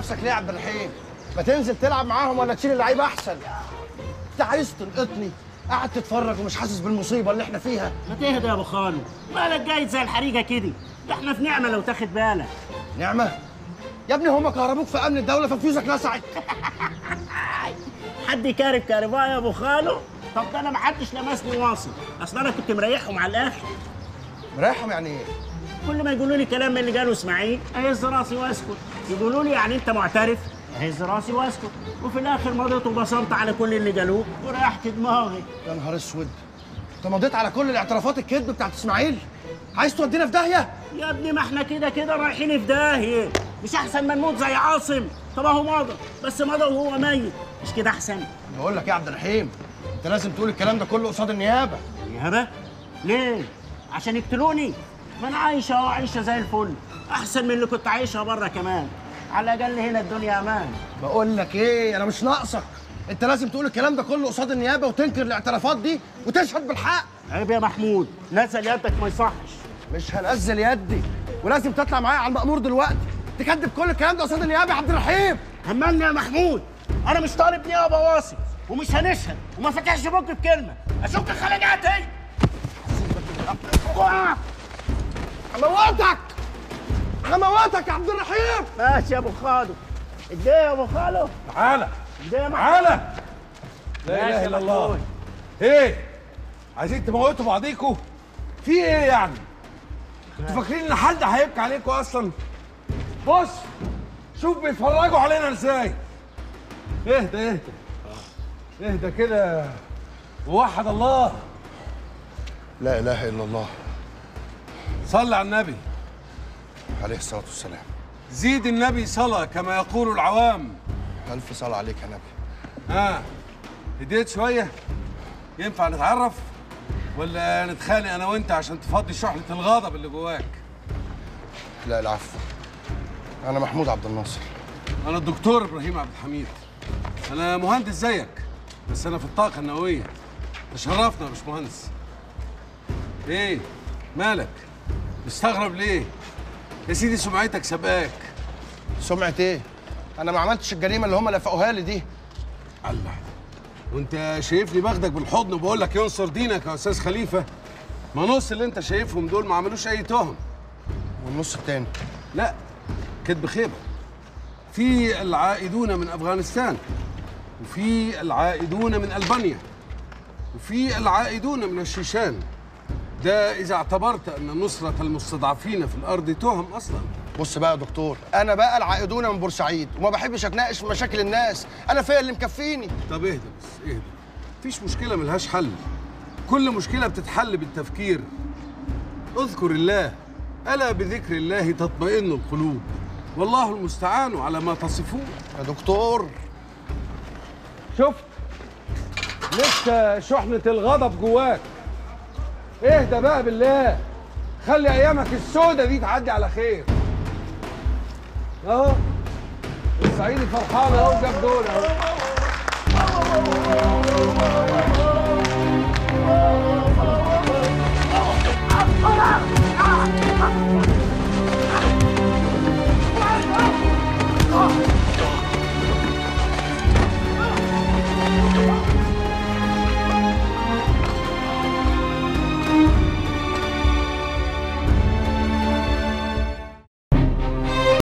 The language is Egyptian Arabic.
نفسك ليه يا عبد الرحيم ما تنزل تلعب معاهم ولا تشيل اللعيب احسن انت عايز تلقطني قاعد تتفرج ومش حاسس بالمصيبه اللي احنا فيها ما تهدى يا ابو خالو مالك جاي زي الحريقه كده ده احنا في نعمه لو تاخد بالك نعمه يا ابني هما كهربوك في امن الدوله ففيوزك لسعت حد يكارب كهرباء يا ابو خالو طب ده انا ما حدش لمسني واصل اصل انا كنت مريحهم على الاخر مريحهم يعني ايه كل ما يقولوا لي كلام من اللي قاله اسماعيل اهز راسي واسكت يقولوا لي يعني انت معترف اهز راسي واسكت وفي الاخر مضيت وبصمت على كل اللي قالوه وريحت دماغي يا نهار اسود انت مضيت على كل الاعترافات الكذب بتاعت اسماعيل عايز تودينا في داهيه يا ابني ما احنا كده كده رايحين في داهيه مش احسن ما نموت زي عاصم طب اهو مضى بس مضى وهو ميت مش كده احسن بقول لك يا عبد الرحيم انت لازم تقول الكلام ده كله قصاد النيابه نيابه ليه عشان يقتلوني ما انا عايشه اهو عايشه زي الفل احسن من اللي كنت عايشها بره كمان على الاقل هنا الدنيا امان بقول لك ايه انا مش ناقصك انت لازم تقول الكلام ده كله قصاد النيابه وتنكر الاعترافات دي وتشهد بالحق عيب يا محمود نزل يدك ما يصحش مش هنزل يدي ولازم تطلع معايا على المأمور دلوقتي تكذب كل الكلام ده قصاد النيابه يا عبد الرحيم همني يا محمود انا مش طالب نيابه واثق ومش هنشهد وما فتحش بوك بكلمه اشك خلجاتي هموتك هموتك يا عبد الرحيم ماشي يا ابو خالو اديه يا ابو خالو تعالى اديه يا محمود تعالى لا ماشي اله يا الا الله محمود. ايه عايزين تموتوا بعضيكوا في ايه يعني انتوا فاكرين ان حد هيبكي عليكوا اصلا بص شوف بيتفرجوا علينا ازاي اهدى اهدى اهدى كده ووحد الله لا اله الا الله صلي على النبي عليه الصلاه والسلام زيد النبي صلاة كما يقول العوام الف صلاه عليك يا نبي ها هديت شوية ينفع نتعرف ولا نتخانق انا وانت عشان تفضي شحنة الغضب اللي جواك لا العفو انا محمود عبد الناصر انا الدكتور ابراهيم عبد الحميد انا مهندس زيك بس انا في الطاقة النووية تشرفنا يا باشمهندس ايه مالك مستغرب ليه يا سيدي سمعتك سبقاك سمعه ايه انا ما عملتش الجريمه اللي هم لفقوها لي دي الله وانت شايفني باخدك بالحضن وبقول لك ينصر دينك يا استاذ خليفه ما نص اللي انت شايفهم دول ما عملوش اي تهم والنص التاني لا كدب خيبه في العائدون من افغانستان وفي العائدون من البانيا وفي العائدون من الشيشان ده اذا اعتبرت ان نصره المستضعفين في الارض تهم اصلا بص بقى يا دكتور انا بقى العائدون من بورسعيد وما بحبش اتناقش في مشاكل الناس انا فيا اللي مكفيني طب اهدى بس اهدى مفيش مشكلة ملهاش حل كل مشكلة بتتحل بالتفكير اذكر الله ألا بذكر الله تطمئن القلوب والله المستعان على ما تصفون يا دكتور شفت لسه شحنة الغضب جواك اهدى بقى بالله خلي ايامك السودة دي تعدي على خير اهو الصعيدي فرحان اهو جاب دول اهو